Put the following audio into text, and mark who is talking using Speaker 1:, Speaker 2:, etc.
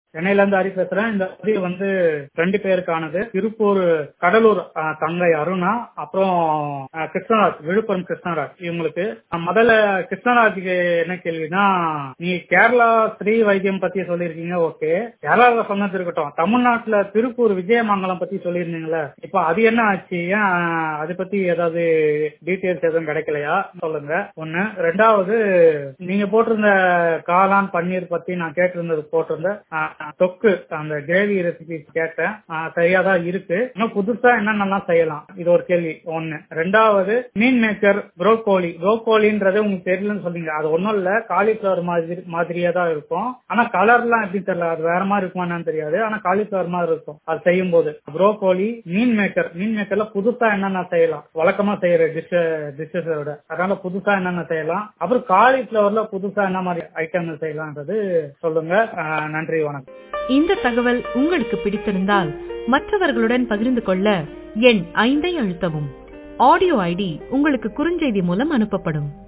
Speaker 1: சென்னையில இருந்து ஹரி பேசுறேன் இந்த பதிவு வந்து ரெண்டு பேருக்கானது திருப்பூர் கடலூர் அஹ், தங்கை அருணா அப்புறம் அஹ், கிருஷ்ணராஜ் விழுப்புரம் கிருஷ்ணராஜ் இவங்களுக்கு அஹ், முதல்ல கிருஷ்ணராஜுக்கு என்ன கேள்வினா நீ கேரளா ஸ்ரீ வைத்தியம் பத்தி சொல்லியிருக்கீங்க ஓகே கேரளால சொன்னது இருக்கட்டும் தமிழ்நாட்டுல திருப்பூர் விஜயமங்கலம் பத்தி சொல்லியிருந்தீங்களே இப்ப அது என்ன ஆச்சு ஏன் அஹ், அதை பத்தி ஏதாவது டீட்டெயில்ஸ் எதுவும் கிடைக்கலையா சொல்லுங்க ஒண்ணு ரெண்டாவது நீங்க போட்டிருந்த காளான் பன்னீர் பத்தி நான் கேட்டிருந்தது போட்டிருந்த அஹ், தொக்கு அந்த கிரேவி ரெசிபி கேட்டேன் அஹ், சரியா தான் இருக்கு இன்னும் புதுசா என்னென்னலாம் செய்யலாம் இது ஒரு கேள்வி ஒண்ணு ரெண்டாவது மீன் மேக்கர் ப்ரோக்கோலி ப்ரோக்கோலின்றது உங்களுக்கு தெரியலன்னு சொன்னீங்க அது ஒண்ணும் இல்ல காலிஃபிளவர் மாதிரி மாதிரியே தான் இருக்கும் ஆனா கலர்லாம் எப்படி தெரியல அது வேற மாதிரி இருக்குமா என்னன்னு தெரியாது ஆனா காலிஃபிளவர் மாதிரி இருக்கும் அது செய்யும் போது ப்ரோக்கோலி மீன் மேக்கர் மீன் மேக்கர்ல புதுசா என்னென்ன செய்யலாம் வழக்கமா செய்யற டிஷ் டிஷ்ஷஸை விட அதனால புதுசா என்னென்ன செய்யலாம் அப்புறம் காலிஃபிளவர்ல புதுசா என்ன மாதிரி ஐட்டம் செய்யலாம்ன்றது சொல்லுங்க அஹ், நன்றி வணக்கம்
Speaker 2: இந்த தகவல் உங்களுக்கு பிடித்திருந்தால் மற்றவர்களுடன் பகிர்ந்து கொள்ள எண் ஐந்தை அழுத்தவும் ஆடியோ ஐடி உங்களுக்கு குறுஞ்செய்தி மூலம் அனுப்பப்படும்